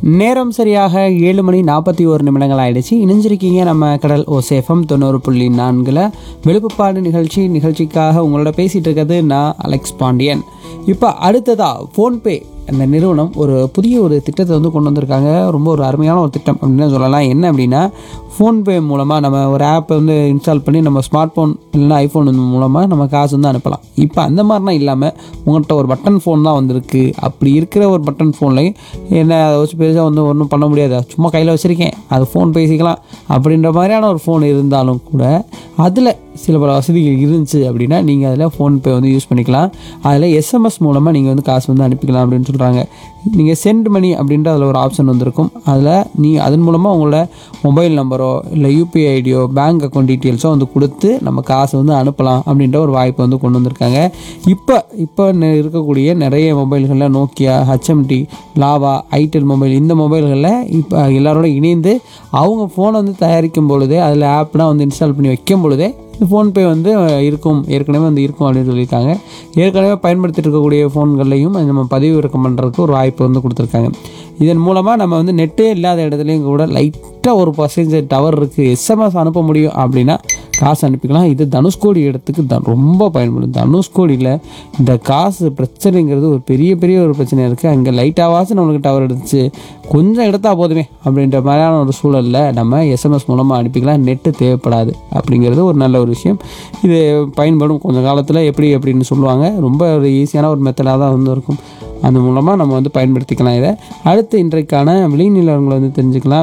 நேரம் சரியாக ஏழு மணி நாற்பத்தி ஒரு நிமிடங்கள் ஆயிடுச்சு இணைஞ்சிருக்கீங்க நம்ம கடல் ஓசேஃபம் தொண்ணூறு புள்ளி நான்கில் விழுப்புப்பாடு நிகழ்ச்சி நிகழ்ச்சிக்காக உங்களோட பேசிகிட்டு இருக்கிறது நான் அலெக்ஸ் பாண்டியன் இப்போ அடுத்ததா ஃபோன்பே அந்த நிறுவனம் ஒரு புதிய ஒரு திட்டத்தை வந்து கொண்டு வந்திருக்காங்க ரொம்ப ஒரு அருமையான ஒரு திட்டம் அப்படின்னு சொல்லலாம் என்ன அப்படின்னா ஃபோன்பே மூலமாக நம்ம ஒரு ஆப்பை வந்து இன்ஸ்டால் பண்ணி நம்ம ஸ்மார்ட் ஃபோன் இல்லைன்னா ஐஃபோன் மூலமாக நம்ம காசு வந்து அனுப்பலாம் இப்போ அந்த மாதிரிலாம் இல்லாமல் உங்கள்கிட்ட ஒரு பட்டன் ஃபோன் தான் வந்திருக்கு அப்படி இருக்கிற ஒரு பட்டன் ஃபோன்லையும் என்ன அதை வச்சு பெருசாக வந்து ஒன்றும் பண்ண முடியாது சும்மா கையில் வச்சுருக்கேன் அது ஃபோன் பேசிக்கலாம் அப்படின்ற மாதிரியான ஒரு ஃபோன் இருந்தாலும் கூட அதில் சில பல வசதிகள் இருந்துச்சு அப்படின்னா நீங்கள் அதில் ஃபோன்பே வந்து யூஸ் பண்ணிக்கலாம் அதில் எஸ்எம்எஸ் மூலமாக நீங்கள் வந்து காசு வந்து அனுப்பிக்கலாம் அப்படின்னு சொல்கிறாங்க நீங்கள் சென்ட் மணி அப்படின்ற அதில் ஒரு ஆப்ஷன் வந்திருக்கும் அதில் நீ அதன் மூலமாக உங்களோட மொபைல் நம்பரோ இல்லை யூபிஐ ஐடியோ பேங்க் அக்கௌண்ட் டீட்டெயில்ஸோ வந்து கொடுத்து நம்ம காசு வந்து அனுப்பலாம் அப்படின்ற ஒரு வாய்ப்பு வந்து கொண்டு வந்திருக்காங்க இப்போ இப்போ நெ- இருக்கக்கூடிய நிறைய மொபைல்களில் Nokia HMD Lava itel mobile இந்த மொபைல்களில் இப்போ எல்லாரோட இணைந்து அவங்க ஃபோனை வந்து தயாரிக்கும் பொழுதே அதில் ஆப்லாம் வந்து இன்ஸ்டால் பண்ணி வைக்கும் பொழுதே இந்த ஃபோன்பே வந்து அஹ், இருக்கும் ஏற்கனவே வந்து இருக்கும் அப்படின்னு சொல்லியிருக்காங்க ஏற்கனவே பயன்படுத்திட்டு இருக்கக்கூடிய ஃபோன்கள்லையும் நம்ம பதிவிறக்கம் பண்ணுறதுக்கு ஒரு வாய்ப்பு வந்து கொடுத்துருக்காங்க இதன் மூலமாக நம்ம வந்து நெட்டே இல்லாத இடத்துலையும் கூட லைட்டாக ஒரு பர்சன்டேஜ் டவர் இருக்குது எஸ்எம்எஸ் அனுப்ப முடியும் அப்படின்னா காசு அனுப்பிக்கலாம் இது தனுஷ்கோடி இடத்துக்கு த ரொம்ப பயன்படும் தனுஷ்கோடியில் இந்த காசு பிரச்சனைங்கிறது ஒரு பெரிய பெரிய ஒரு பிரச்சனை இருக்குது அங்கே லைட்டாவாச்சும் நம்மளுக்கு டவர் எடுத்துச்சு கொஞ்சம் எடுத்தா போதுமே அப்படின்ற மாதிரியான ஒரு சூழலில் நம்ம எஸ்எம்எஸ் மூலமாக அனுப்பிக்கலாம் நெட்டு தேவைப்படாது அப்படிங்கிறது ஒரு நல்ல ஒரு விஷயம் இது பயன்படும் கொஞ்சம் காலத்தில் எப்படி அப்படின்னு சொல்லுவாங்க ரொம்ப ஒரு ஈஸியான ஒரு மெத்தடாக தான் வந்து இருக்கும் அது மூலமாக நம்ம வந்து பயன்படுத்திக்கலாம் இதை அடுத்து இன்றைக்கான விளைநிலவரங்களை வந்து தெரிஞ்சுக்கலாம்